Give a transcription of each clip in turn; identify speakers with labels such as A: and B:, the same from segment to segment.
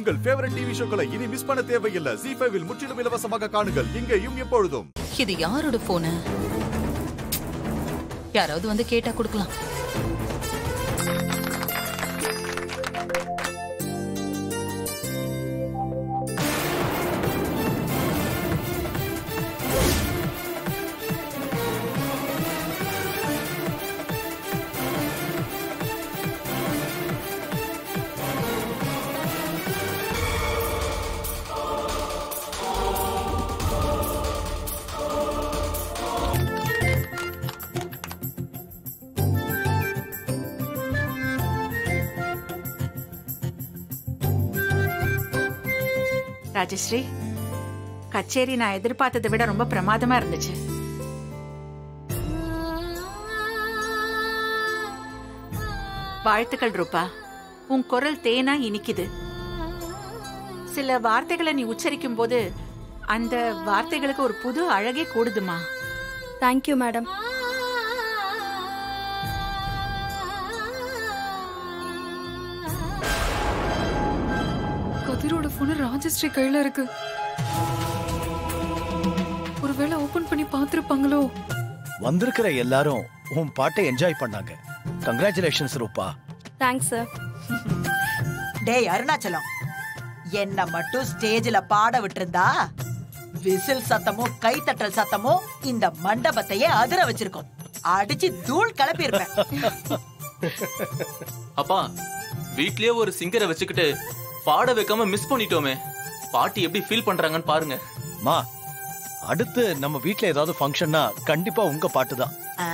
A: உங்கள் favourite TV ஷோக்களை இனி miss பண்ண தேவையில்லை ஜி ஃபைவில் முற்றிலும் இலவசமாக காணுங்கள் இங்கேயும் எப்பொழுதும்
B: இது யாரோட போனு யாராவது வந்து கேட்டா கொடுக்கலாம்
C: ராஜஸ்ரீ கச்சேரி நான் எதிர்பார்த்ததை விட ரொம்ப பிரமாதமா இருந்துச்சு வாழ்த்துக்கள் ரூபா உன் குரல் தேனா இனிக்குது சில வார்த்தைகளை நீ உச்சரிக்கும் போது அந்த வார்த்தைகளுக்கு ஒரு புது அழகே கூடுதுமா
D: தேங்க்யூ மேடம்
E: கதிரோட போன் ராஜஸ்ரீ கையில இருக்கு ஒருவேளை ஓபன் பண்ணி பாத்திருப்பாங்களோ
F: வந்திருக்கிற எல்லாரும் உன் பாட்டை என்ஜாய் பண்ணாங்க கங்க்ராச்சுலேஷன்ஸ் ரூபா
D: தேங்க்ஸ் சார்
G: டேய் அருணாச்சலம் என்ன மட்டும் ஸ்டேஜ்ல பாட விட்டிருந்தா விசில் சத்தமும் கைத்தட்டல் சத்தமும் இந்த மண்டபத்தையே அதிர வச்சிருக்கோம் அடிச்சு தூள் கிளப்பி இருப்பேன்
H: அப்பா வீட்லயே ஒரு சிங்கரை வச்சுக்கிட்டு பாட வைக்காம மிஸ் பண்ணிட்டோமே பாட்டி எப்படி ஃபீல் பண்றாங்கன்னு பாருங்க
F: மா அடுத்து நம்ம வீட்ல ஏதாவது ஃபங்க்ஷன்னா கண்டிப்பா உங்க பாட்டு தான்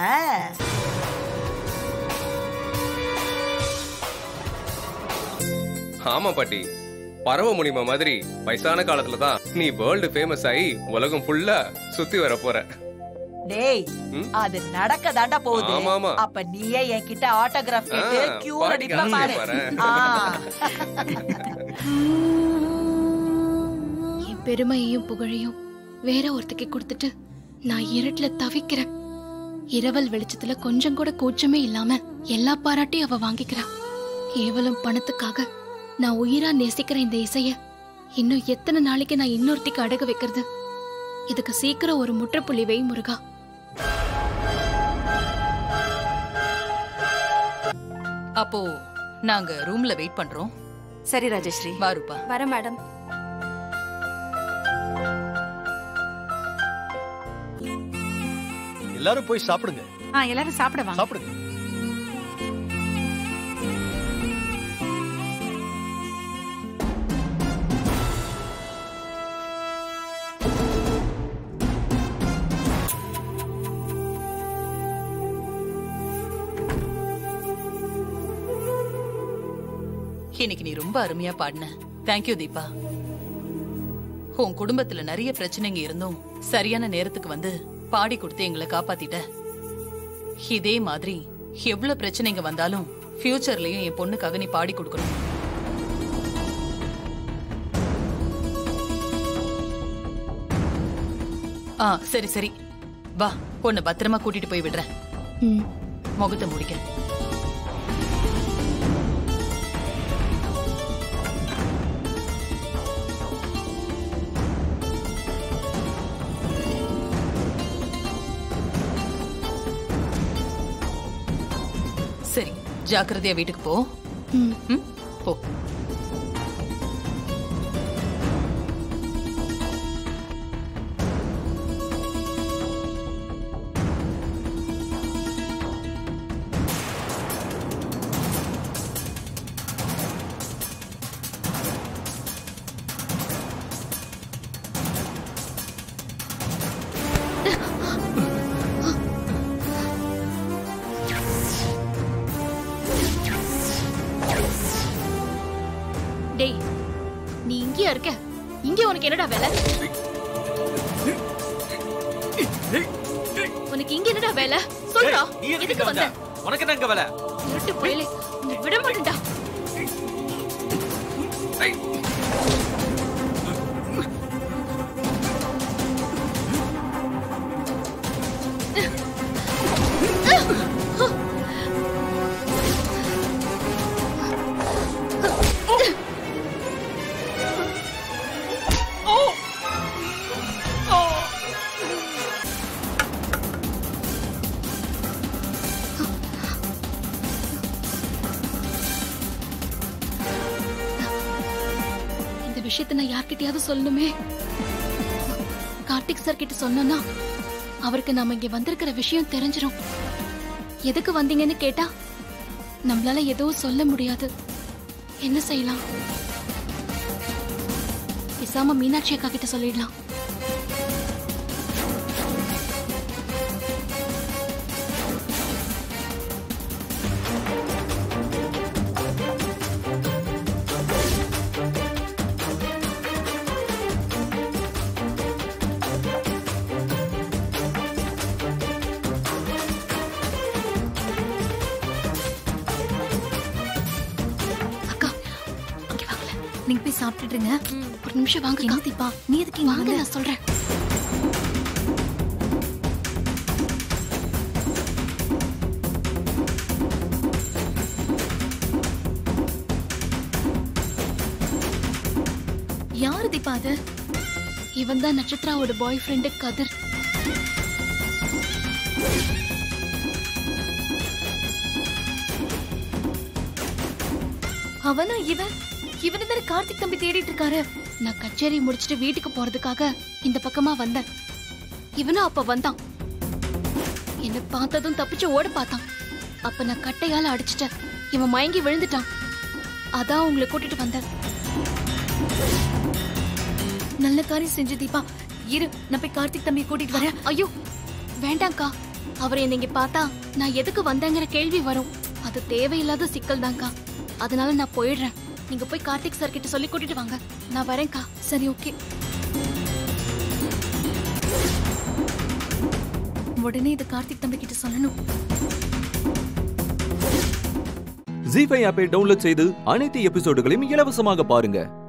I: ஆமா பாட்டி பரவ முடியுமா மாதிரி வயசான காலத்துல தான் நீ வேர்ல்டு ஃபேமஸ் ஆகி உலகம் ஃபுல்லா சுத்தி வர போற
G: டேய்
I: ம்?
G: அது நடக்க தாண்டா போகுது
I: ஆமா, ஆமா.
G: அப்ப நீயே என்கிட்ட ஆட்டோகிராஃப் கேட்டு
I: ஆ,
G: கியூ
I: பாடி
G: நிப்ப பாரு
I: காமிக்க
G: ஆ.
J: என் பெருமையையும் புகழையும் வேற ஒருத்தக்கு கொடுத்துட்டு நான் இருட்டுல தவிக்கிறேன் இரவல் வெளிச்சத்துல கொஞ்சம் கூட கூச்சமே இல்லாம எல்லா பாராட்டையும் அவ வாங்கிக்கிறா கேவலம் பணத்துக்காக நான் உயிரா நேசிக்கிற இந்த இசைய இன்னும் எத்தனை நாளைக்கு நான் இன்னொருத்திக்கு அடக வைக்கிறது இதுக்கு சீக்கிரம் ஒரு முற்றுப்புள்ளி வை முருகா
B: அப்போ நாங்க ரூம்ல வெயிட் பண்றோம்
C: சரி ராஜஸ்ரீ
B: வாருப்பா
D: வர மேடம்
F: எல்லாரும் போய் சாப்பிடுங்க
C: ஆ எல்லாரும் சாப்பிட வாங்க
F: சாப்பிடுங்க
B: இன்னைக்கு நீ ரொம்ப அருமையா பாடின தேங்க்யூ தீபா உன் குடும்பத்துல நிறைய பிரச்சனைங்க இருந்தும் சரியான நேரத்துக்கு வந்து பாடி கொடுத்து எங்களை காப்பாத்திட்ட இதே மாதிரி எவ்வளவு பிரச்சனைங்க வந்தாலும் ஃபியூச்சர்லயும் என் பொண்ணுக்காக நீ பாடி கொடுக்கணும் ஆ சரி சரி வா உன்னை பத்திரமா கூட்டிட்டு போய் விடுறேன்
J: ம்
B: முகத்தை முடிக்க சரி ஜாக்கிரதையா வீட்டுக்கு போ
J: ம்
B: ம், போ
J: டேய் நீ இங்கேயா இருக்க இங்க உனக்கு என்னடா வேலை உனக்கு இங்க என்னடா வேலை சொல்றா எதுக்கு வந்த
H: உனக்கு என்ன வேலை
J: இருட்டு புயலே உன்னை விட மாட்டேன்டா விஷயத்த நான் யார்கிட்டயாவது சொல்லணுமே கார்த்திக் சார் கிட்ட சொன்னோம்னா அவருக்கு நாம இங்க வந்திருக்கிற விஷயம் தெரிஞ்சிரும் எதுக்கு வந்தீங்கன்னு கேட்டா நம்மளால எதுவும் சொல்ல முடியாது என்ன செய்யலாம் பேசாம மீனாட்சி அக்கா கிட்ட சொல்லிடலாம் அக்கா அங்க வாங்கல
K: நீங்க போய் சாப்பிட்டுடுங்க
J: ஒரு நிமிஷம் வாங்க
K: என்ன தீபா நீ எதுக்கு இங்க
J: வாங்க
K: வந்த?
J: நான் சொல்றேன்
K: யாரு தீபா அது
J: இவன் தான் நட்சத்திராவோட பாய் ஃப்ரெண்டு கதிர்
K: அவனா இவன் இவனை தானே கார்த்திக் தம்பி தேடிட்டு இருக்காரு
J: நான் கச்சேரி முடிச்சிட்டு வீட்டுக்கு போறதுக்காக இந்த பக்கமா வந்தேன் இவனும் அப்ப வந்தான் என்ன பார்த்ததும் தப்பிச்சு ஓட பார்த்தான் அப்ப நான் கட்டையால அடிச்சிட்டேன் இவன் மயங்கி விழுந்துட்டான் அதான் உங்களை கூட்டிட்டு வந்தேன்
K: நல்ல காரியம் செஞ்சு தீபா இரு நான் போய் கார்த்திக் தம்பியை கூட்டிட்டு வரேன்
J: ஐயோ வேண்டாம்க்கா அவர் என்னை இங்க பார்த்தா நான் எதுக்கு வந்தேங்கிற கேள்வி வரும் அது தேவையில்லாத சிக்கல் தான்க்கா அதனால நான் போயிடுறேன் நீங்க போய் கார்த்திக் சார் கிட்ட சொல்லி கூட்டிட்டு வாங்க நான் வரேன்க்கா
K: சரி ஓகே உடனே இது கார்த்திக் தம்பி கிட்ட சொல்லணும்
L: ஜி ஃபைவ் ஆப்பை டவுன்லோட் செய்து அனைத்து எபிசோடுகளையும் இலவசமாக பாருங்க